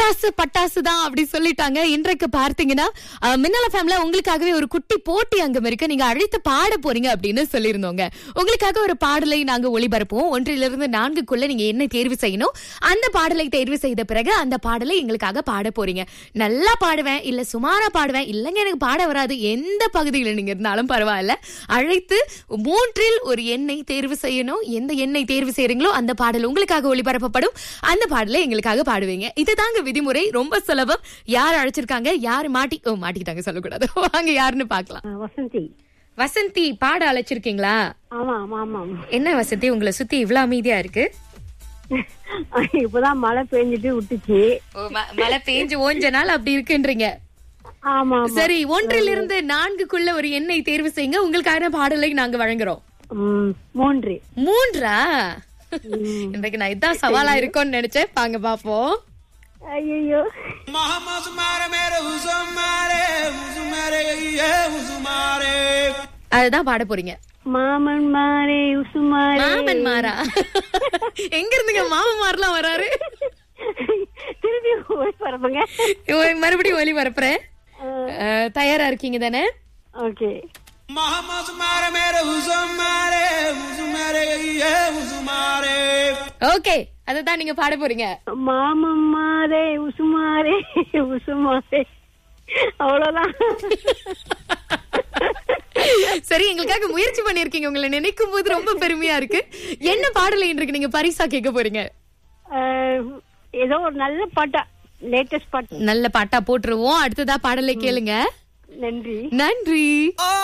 பட்டாசு பட்டாசு தான் அப்படி சொல்லிட்டாங்க இன்றைக்கு பார்த்தீங்கன்னா அஹ், மின்னல ஃபேம்ல உங்களுக்காகவே ஒரு குட்டி போட்டி அங்கம் இருக்கு நீங்க அழைத்து பாட போறீங்க அப்படின்னு சொல்லியிருந்தோங்க உங்களுக்காக ஒரு பாடலை நாங்க ஒளிபரப்புவோம் ஒன்றிலிருந்து நான்குக்குள்ள நீங்க என்ன தேர்வு செய்யணும் அந்த பாடலை தேர்வு செய்த பிறகு அந்த பாடலை எங்களுக்காக பாட போறீங்க நல்லா பாடுவேன் இல்ல சுமாரா பாடுவேன் இல்லைங்க எனக்கு பாட வராது எந்த பகுதியில் நீங்க இருந்தாலும் பரவாயில்ல அழைத்து மூன்றில் ஒரு எண்ணை தேர்வு செய்யணும் எந்த எண்ணை தேர்வு செய்யறீங்களோ அந்த பாடல் உங்களுக்காக ஒளிபரப்பப்படும் அந்த பாடலை எங்களுக்காக பாடுவீங்க இதுதாங்க விதிமுறை ரொம்ப சுலபம் யார் அழைச்சிருக்காங்க யார் மாட்டி ஓ மாட்டிக்கிட்டாங்க சொல்லக்கூடாது வாங்க யாருன்னு பார்க்கலாம் ஆ, வசந்தி வசந்தி பாட அழைச்சிருக்கீங்களா ஆமா ஆமா ஆமா ஆமா. என்ன வசந்தி உங்களை சுத்தி இவ்வளவு அமைதியா இருக்கு இப்பதான் மழை பெஞ்சிட்டு விட்டுச்சு ஓ, ம- மழை பேஞ்சு ஓஞ்ச நாள் அப்படி இருக்குன்றீங்க ஆமா ஆமா சரி ஒன்றிலிருந்து நான்குக்குள்ள ஒரு எண்ணை தேர்வு செய்யுங்க உங்களுக்கான பாடலை நாங்க வழங்குறோம் ம், மூன்று மூன்றா இன்றைக்கு நான் இதான் சவாலா இருக்கும்னு நினைச்சேன் வாங்க பாப்போம் ஐயோ Muhammad Sumare mere Usumare Usumare yeah Usumare அதுதான் பாட போறீங்க மாமன் மாரே உசுமாரே மாமன் மாறா எங்க இருந்துங்க மாமன் மாறலாம் வராரு திருப்பி போய் பரப்புங்க இவன் மறுபடியும் ஒலி பரப்புறேன் அஹ், தயாரா இருக்கீங்க தானே okay Muhammad Sumare mere Usumare Usumare yeah Usumare okay அததான் நீங்க பாட போறீங்க மாமன் மாரே உசுமாரே உசுமாரே அவ்வளவுதான் சரி எங்களுக்காக முயற்சி பண்ணிருக்கீங்க உங்களை நினைக்கும் போது ரொம்ப பெருமையா இருக்கு என்ன பாடலை இன்றைக்கு நீங்க பரிசா கேட்க போறீங்க அஹ், ஏதோ ஒரு நல்ல பாட்டா லேட்டஸ்ட் பாட்டு நல்ல பாட்டா போட்டுருவோம் அடுத்ததா பாடலை கேளுங்க நன்றி நன்றி Oh